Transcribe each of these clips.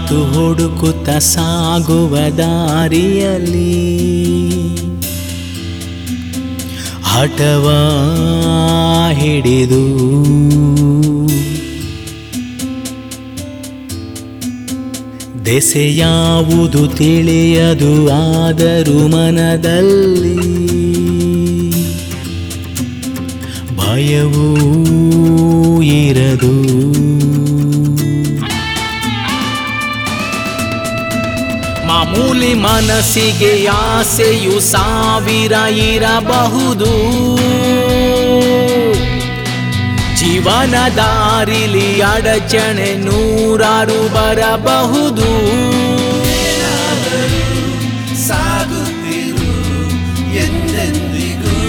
ಮಾತು ಹುಡುಕುತ್ತ ಸಾಗುವ ದಾರಿಯಲ್ಲಿ ಹಠವ ಹಿಡಿದು ದೆಸೆ ಯಾವುದು ತಿಳಿಯದು ಆದರೂ ಮನದಲ್ಲಿ ಭಯವೂ ಇರದು ಮಾಮೂಲಿ ಮನಸ್ಸಿಗೆ ಆಸೆಯು ಸಾವಿರ ಇರಬಹುದು ಜೀವನ ದಾರಿಲಿ ಅಡಚಣೆ ನೂರಾರು ಬರಬಹುದು ಸಾಗುತ್ತಿರು ಎಂದೆಂದಿಗೂ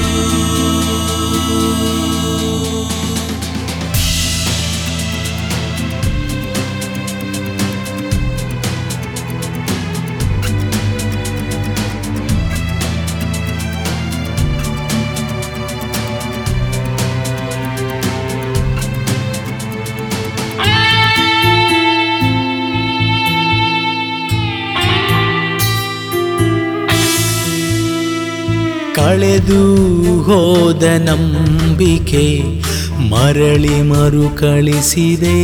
ಕಳೆದು ಹೋದ ನಂಬಿಕೆ ಮರಳಿ ಮರುಕಳಿಸಿದೆ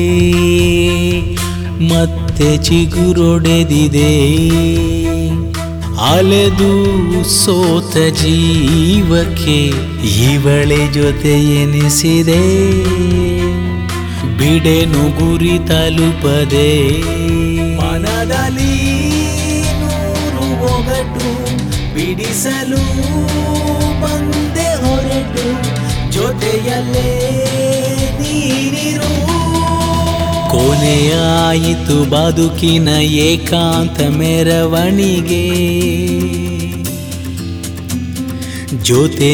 ಮತ್ತೆ ಚಿಗುರೊಡೆದಿದೆ ಅಲೆದು ಸೋತ ಜೀವಕ್ಕೆ ಇವಳೆ ಜೊತೆ ಎನಿಸಿದೆ ಬಿಡೆನು ಗುರಿ ತಲುಪದೆ ಮನದಲ್ಲಿ ನೂರು ಒಗಟು ಬಿಡಿಸಲು ಬಂದೆ ಹೊರಟು ಜೊತೆಯಲ್ಲೇ ನೀನಿರು ಕೊನೆಯಾಯಿತು ಬದುಕಿನ ಏಕಾಂತ ಮೆರವಣಿಗೆ ಜೊತೆ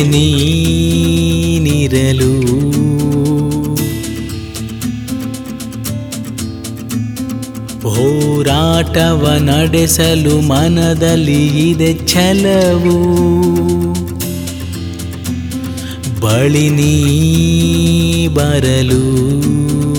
ನೀನಿರಲು ಹೋರಾಟವ ನಡೆಸಲು ಮನದಲ್ಲಿ ಇದೆ ಛಲವು ಬಳಿ ನೀ ಬರಲು